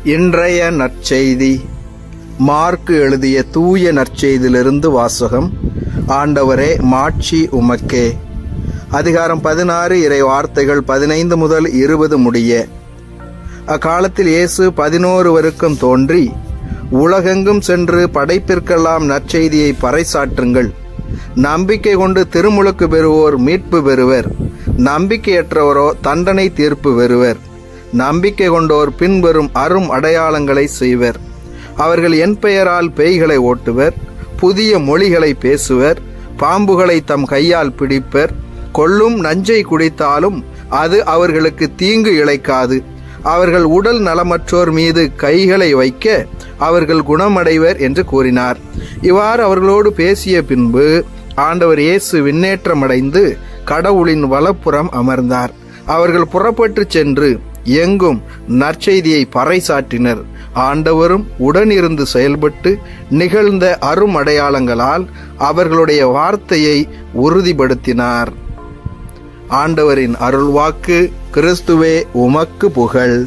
இன்றைய நற்செய்தி மார்க்கு எழுதிய தூய நற்செய்தியிலிருந்து வாசகம் ஆண்டவரே மாட்சி உமக்கே அதிகாரம் பதினாறு இறை வார்த்தைகள் பதினைந்து முதல் இருபது முடிய அக்காலத்தில் இயேசு பதினோருவருக்கும் தோன்றி உலகெங்கும் சென்று படைப்பிற்கெல்லாம் நற்செய்தியை பறைசாற்றுங்கள் நம்பிக்கை கொண்டு திருமுழுக்கு பெறுவோர் மீட்பு பெறுவர் நம்பிக்கையற்றவரோ தண்டனை தீர்ப்பு பெறுவர் நம்பிக்கை கொண்டோர் பின்வரும் அரும் அடையாளங்களை செய்வர் அவர்கள் என் பெயரால் பேய்களை ஓட்டுவர் புதிய மொழிகளை பேசுவர் பாம்புகளை தம் கையால் பிடிப்பர் கொள்ளும் நஞ்சை குடித்தாலும் அது அவர்களுக்கு தீங்கு இழைக்காது அவர்கள் உடல் நலமற்றோர் மீது கைகளை வைக்க அவர்கள் குணமடைவர் என்று கூறினார் இவ்வாறு அவர்களோடு பேசிய பின்பு ஆண்டவர் இயேசு விண்ணேற்றமடைந்து கடவுளின் வலப்புறம் அமர்ந்தார் அவர்கள் புறப்பட்டு சென்று எங்கும் நற்செய்தியை பறைசாற்றினர் ஆண்டவரும் உடனிருந்து செயல்பட்டு நிகழ்ந்த அரும் அடையாளங்களால் அவர்களுடைய வார்த்தையை உறுதிப்படுத்தினார் ஆண்டவரின் அருள்வாக்கு கிறிஸ்துவே உமக்கு புகழ்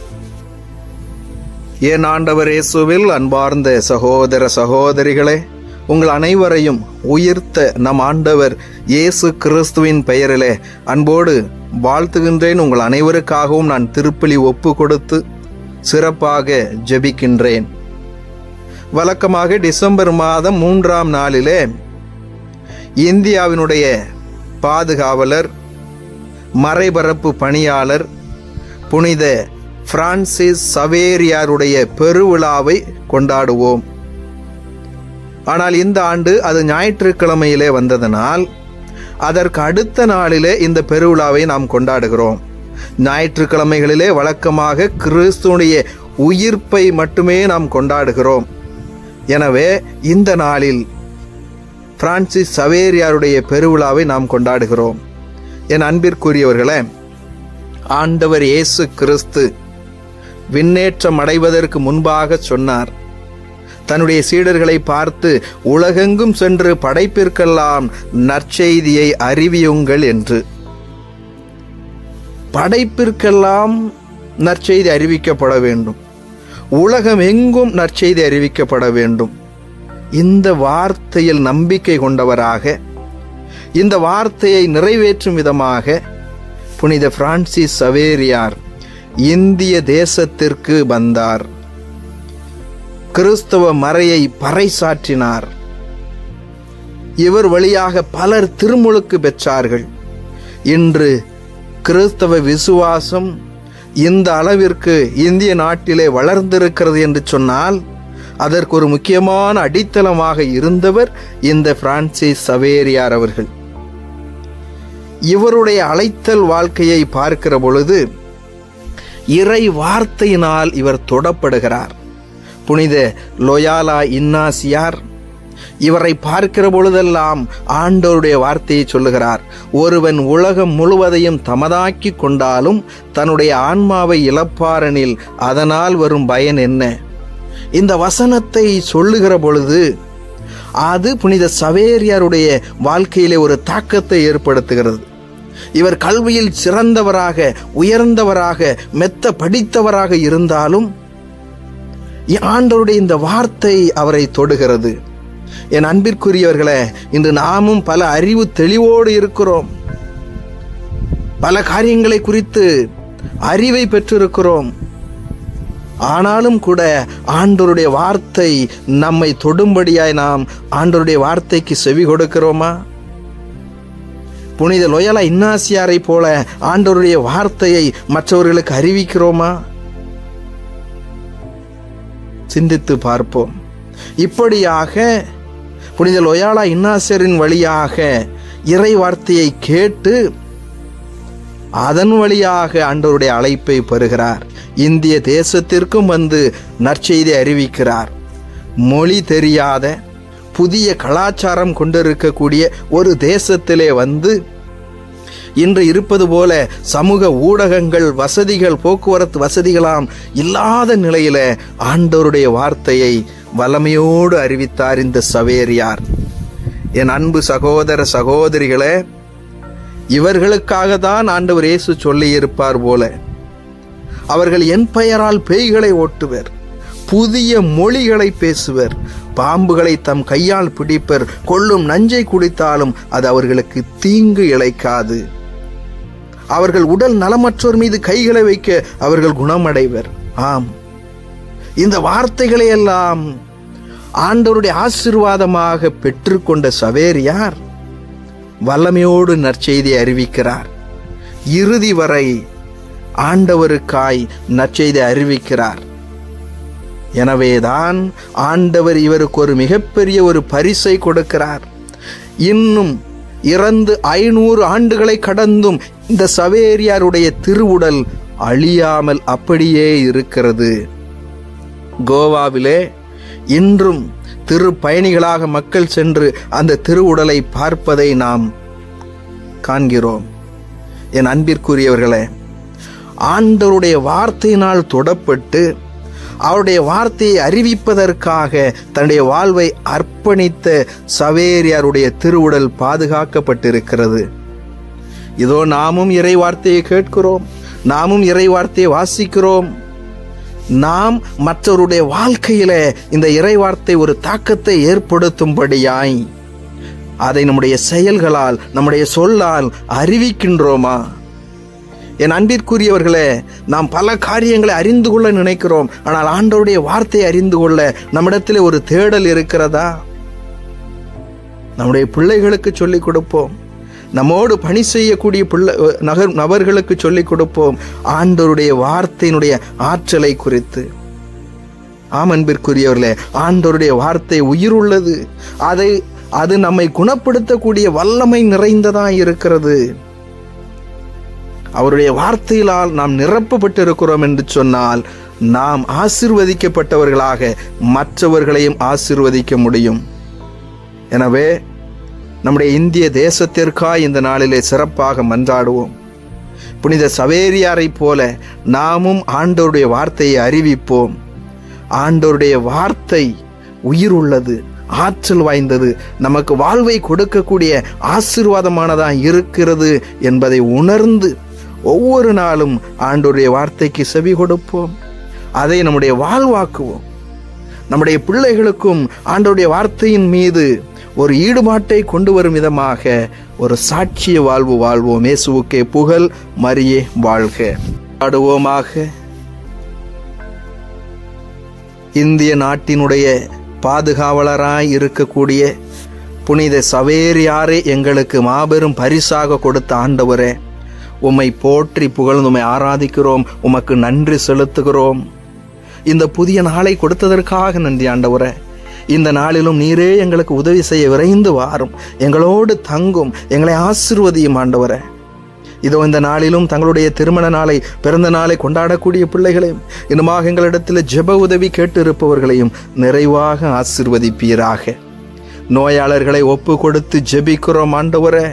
ஏன் ஆண்டவர் இயேசுவில் அன்பார்ந்த சகோதர சகோதரிகளே உங்கள் அனைவரையும் உயிர்த்த நம் ஆண்டவர் இயேசு கிறிஸ்துவின் பெயரிலே அன்போடு வாழ்த்துகின்றேன் உங்கள் அனைவருக்காகவும் நான் திருப்பலி ஒப்பு கொடுத்து சிறப்பாக ஜெபிக்கின்றேன் வழக்கமாக டிசம்பர் மாதம் மூன்றாம் நாளிலே இந்தியாவினுடைய பாதுகாவலர் மறைபரப்பு பணியாளர் புனித பிரான்சிஸ் சவேரியாருடைய பெருவிழாவை கொண்டாடுவோம் ஆனால் இந்த ஆண்டு அது ஞாயிற்றுக்கிழமையிலே வந்ததனால் அதற்கு அடுத்த நாளிலே இந்த பெருவிழாவை நாம் கொண்டாடுகிறோம் ஞாயிற்றுக்கிழமைகளிலே வழக்கமாக கிறிஸ்துடைய உயிர்ப்பை மட்டுமே நாம் கொண்டாடுகிறோம் எனவே இந்த நாளில் பிரான்சிஸ் சவேரியாருடைய பெருவிழாவை நாம் கொண்டாடுகிறோம் என் அன்பிற்குரியவர்களே ஆண்டவர் இயேசு கிறிஸ்து விண்ணேற்றம் அடைவதற்கு முன்பாக சொன்னார் தன்னுடைய சீடர்களை பார்த்து உலகெங்கும் சென்று படைப்பிற்கெல்லாம் நற்செய்தியை அறிவியுங்கள் என்று படைப்பிற்கெல்லாம் நற்செய்தி அறிவிக்கப்பட வேண்டும் உலகம் எங்கும் நற்செய்தி அறிவிக்கப்பட வேண்டும் இந்த வார்த்தையில் நம்பிக்கை கொண்டவராக இந்த வார்த்தையை நிறைவேற்றும் விதமாக புனித பிரான்சிஸ் சவேரியார் இந்திய தேசத்திற்கு வந்தார் கிறிஸ்தவ மறையை பறைசாற்றினார் இவர் வழியாக பலர் திருமுழுக்கு பெற்றார்கள் இன்று கிறிஸ்தவ விசுவாசம் இந்த அளவிற்கு இந்திய நாட்டிலே வளர்ந்திருக்கிறது என்று சொன்னால் அதற்கு ஒரு முக்கியமான அடித்தளமாக இருந்தவர் இந்த பிரான்சிஸ் சவேரியார் அவர்கள் இவருடைய அழைத்தல் வாழ்க்கையை பார்க்கிற பொழுது இறை வார்த்தையினால் இவர் தொடப்படுகிறார் புனித லொயாலா இன்னாசியார் இவரை பார்க்கிற பொழுதெல்லாம் ஆண்டோருடைய வார்த்தையை சொல்லுகிறார் ஒருவன் உலகம் முழுவதையும் தமதாக்கி கொண்டாலும் தன்னுடைய ஆன்மாவை இழப்பாரனில் அதனால் வரும் பயன் என்ன இந்த வசனத்தை சொல்லுகிற பொழுது அது புனித சவேரியாருடைய வாழ்க்கையிலே ஒரு தாக்கத்தை ஏற்படுத்துகிறது இவர் கல்வியில் சிறந்தவராக உயர்ந்தவராக மெத்த படித்தவராக இருந்தாலும் ஆண்டவருடைய இந்த வார்த்தை அவரை தொடுகிறது என் அன்பிற்குரியவர்களே இன்று நாமும் பல அறிவு தெளிவோடு இருக்கிறோம் பல காரியங்களை குறித்து அறிவை பெற்றிருக்கிறோம் ஆனாலும் கூட ஆண்டோருடைய வார்த்தை நம்மை தொடும்படியாய் நாம் ஆண்டோருடைய வார்த்தைக்கு செவி கொடுக்கிறோமா புனித லொயலா இன்னாசியாரை போல ஆண்டோருடைய வார்த்தையை மற்றவர்களுக்கு அறிவிக்கிறோமா சிந்தித்து பார்ப்போம் இப்படியாக புனித லொயாலா இன்னாசியரின் வழியாக இறை வார்த்தையை கேட்டு அதன் வழியாக ஆண்டவருடைய அழைப்பை பெறுகிறார் இந்திய தேசத்திற்கும் வந்து நற்செய்தி அறிவிக்கிறார் மொழி தெரியாத புதிய கலாச்சாரம் கொண்டிருக்கக்கூடிய ஒரு தேசத்திலே வந்து இன்று இருப்பது போல சமூக ஊடகங்கள் வசதிகள் போக்குவரத்து வசதிகளாம் இல்லாத நிலையில ஆண்டவருடைய வார்த்தையை வல்லமையோடு அறிவித்தார் இந்த சவேரியார் என் அன்பு சகோதர அவர்கள் என் பெயரால் பேய்களை ஓட்டுவர் புதிய மொழிகளை பேசுவர் பாம்புகளை தம் கையால் பிடிப்பர் கொள்ளும் நஞ்சை குடித்தாலும் அது அவர்களுக்கு தீங்கு இழைக்காது அவர்கள் உடல் நலமற்றோர் மீது கைகளை வைக்க அவர்கள் குணமடைவர் ஆம் இந்த வார்த்தைகளை எல்லாம் ஆண்டவருடைய ஆசிர்வாதமாக பெற்றுக்கொண்ட சவேரியார் வல்லமையோடு நற்செய்தியை அறிவிக்கிறார் இறுதி வரை ஆண்டவருக்காய் நற்செய்தி அறிவிக்கிறார் எனவேதான் ஆண்டவர் இவருக்கு ஒரு மிகப்பெரிய ஒரு பரிசை கொடுக்கிறார் இன்னும் இறந்து ஐநூறு ஆண்டுகளை கடந்தும் இந்த சவேரியாருடைய திருவுடல் அழியாமல் அப்படியே இருக்கிறது கோவாவிலே இன்றும் திரு பயணிகளாக மக்கள் சென்று அந்த திருவுடலை பார்ப்பதை நாம் காண்கிறோம் என் அன்பிற்குரியவர்களே ஆண்டவருடைய வார்த்தையினால் தொடப்பட்டு அவருடைய வார்த்தையை அறிவிப்பதற்காக தன்னுடைய வாழ்வை அர்ப்பணித்த சவேரியாருடைய திருவுடல் பாதுகாக்கப்பட்டிருக்கிறது இதோ நாமும் இறை வார்த்தையை கேட்கிறோம் நாமும் இறை வார்த்தையை வாசிக்கிறோம் நாம் மற்றவருடைய வாழ்க்கையில இந்த இறை வார்த்தை ஒரு தாக்கத்தை ஏற்படுத்தும்படியாய் அதை நம்முடைய செயல்களால் நம்முடைய சொல்லால் அறிவிக்கின்றோமா என் அன்பிற்குரியவர்களே நாம் பல காரியங்களை அறிந்து கொள்ள நினைக்கிறோம் ஆனால் ஆண்டவருடைய வார்த்தையை அறிந்து கொள்ள நம்மிடத்தில் ஒரு தேடல் இருக்கிறதா நம்முடைய பிள்ளைகளுக்கு சொல்லிக் கொடுப்போம் நம்மோடு பணி செய்யக்கூடிய பிள்ளை நகர் நபர்களுக்கு சொல்லிக் கொடுப்போம் ஆண்டவருடைய வார்த்தையினுடைய ஆற்றலை குறித்து ஆம் அன்பிற்குரியவர்களே ஆண்டவருடைய வார்த்தை உயிர் உள்ளது அதை அது நம்மை குணப்படுத்தக்கூடிய வல்லமை நிறைந்ததா இருக்கிறது அவருடைய வார்த்தையினால் நாம் நிரப்பப்பட்டு இருக்கிறோம் என்று சொன்னால் நாம் ஆசிர்வதிக்கப்பட்டவர்களாக மற்றவர்களையும் ஆசிர்வதிக்க முடியும் எனவே நம்முடைய இந்திய தேசத்திற்காய் இந்த நாளிலே சிறப்பாக மன்றாடுவோம் புனித சவேரியாரை போல நாமும் ஆண்டவருடைய வார்த்தையை அறிவிப்போம் ஆண்டவருடைய வார்த்தை உயிர் உள்ளது ஆற்றல் வாய்ந்தது நமக்கு வாழ்வை கொடுக்கக்கூடிய ஆசீர்வாதமானதா இருக்கிறது என்பதை உணர்ந்து ஒவ்வொரு நாளும் ஆண்டோருடைய வார்த்தைக்கு செவி கொடுப்போம் அதை நம்முடைய வாழ்வாக்குவோம் நம்முடைய பிள்ளைகளுக்கும் ஆண்டோருடைய வார்த்தையின் மீது ஒரு ஈடுபாட்டை கொண்டு வரும் விதமாக ஒரு சாட்சிய வாழ்வு வாழ்வோம் இயேசுவுக்கே புகழ் மரியே வாழ்க ஆடுவோமாக இந்திய நாட்டினுடைய பாதுகாவலராய் இருக்கக்கூடிய புனித சவேரியாரே எங்களுக்கு மாபெரும் பரிசாக கொடுத்த ஆண்டவரே உம்மை போற்றி புகழ்ந்து உம்மை ஆராதிக்கிறோம் உமக்கு நன்றி செலுத்துகிறோம் இந்த புதிய நாளை கொடுத்ததற்காக நன்றி ஆண்டவரே இந்த நாளிலும் நீரே எங்களுக்கு உதவி செய்ய விரைந்து வாரும் எங்களோடு தங்கும் எங்களை ஆசிர்வதியும் ஆண்டவரே இதோ இந்த நாளிலும் தங்களுடைய திருமண நாளை பிறந்த நாளை கொண்டாடக்கூடிய பிள்ளைகளையும் இன்னுமாக எங்களிடத்தில் ஜெப உதவி கேட்டு இருப்பவர்களையும் நிறைவாக ஆசிர்வதிப்பீராக நோயாளர்களை ஒப்பு கொடுத்து ஜெபிக்கிறோம் ஆண்டவரே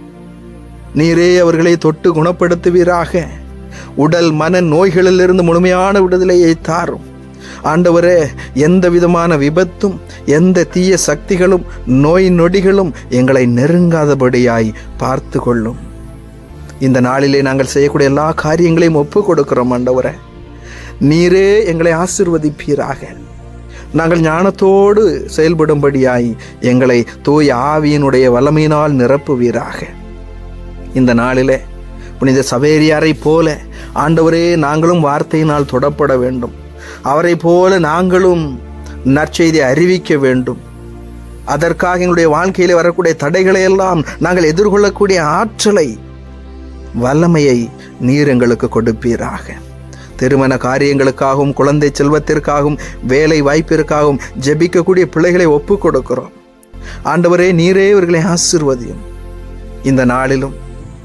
நீரே அவர்களை தொட்டு குணப்படுத்துவீராக உடல் மன நோய்களிலிருந்து முழுமையான விடுதலையை தாரும் ஆண்டவரே எந்த விதமான விபத்தும் எந்த தீய சக்திகளும் நோய் நொடிகளும் எங்களை நெருங்காதபடியாய் பார்த்து கொள்ளும் இந்த நாளிலே நாங்கள் செய்யக்கூடிய எல்லா காரியங்களையும் ஒப்பு கொடுக்கிறோம் ஆண்டவரே நீரே எங்களை ஆசிர்வதிப்பீராக நாங்கள் ஞானத்தோடு செயல்படும்படியாய் எங்களை தூய் ஆவியினுடைய வல்லமையினால் நிரப்புவீராக இந்த நாளிலே புனித சவேரியாரை போல ஆண்டவரே நாங்களும் வார்த்தையினால் தொடப்பட வேண்டும் அவரை போல நாங்களும் நற்செய்தி அறிவிக்க வேண்டும் அதற்காக எங்களுடைய வாழ்க்கையில் வரக்கூடிய தடைகளை எல்லாம் நாங்கள் எதிர்கொள்ளக்கூடிய ஆற்றலை வல்லமையை நீர் எங்களுக்கு கொடுப்பீராக திருமண காரியங்களுக்காகவும் குழந்தை செல்வத்திற்காகவும் வேலை வாய்ப்பிற்காகவும் ஜெபிக்கக்கூடிய பிள்ளைகளை ஒப்பு கொடுக்கிறோம் ஆண்டவரே நீரே இவர்களை ஆசிர்வதியும் இந்த நாளிலும்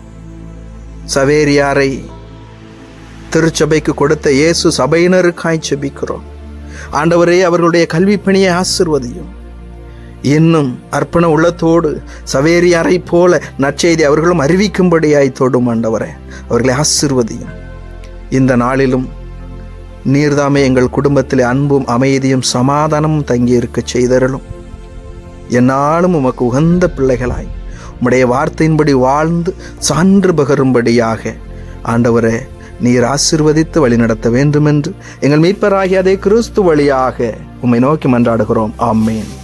சவேரியாரை திருச்சபைக்கு கொடுத்த இயேசு சபையினருக்காய் செபிக்கிறோம் ஆண்டவரே அவர்களுடைய கல்வி பணியை ஆசிர்வதியும் இன்னும் அர்ப்பண உள்ளத்தோடு சவேரியாரை போல நற்செய்தி அவர்களும் அறிவிக்கும்படியாய் தொடும் ஆண்டவரே அவர்களை ஆசிர்வதியும் இந்த நாளிலும் நீர்தாமே எங்கள் குடும்பத்தில் அன்பும் அமைதியும் சமாதானமும் தங்கியிருக்க செய்தருளும் என்னாலும் உமக்கு உகந்த பிள்ளைகளாய் உம்முடைய வார்த்தையின்படி வாழ்ந்து சான்று பகரும்படியாக ஆண்டவரே நீர் ஆசிர்வதித்து வழிநடத்த வேண்டும் என்று எங்கள் மீட்பராகிய அதே கிறிஸ்து வழியாக உம்மை நோக்கி மன்றாடுகிறோம் ஆமேன்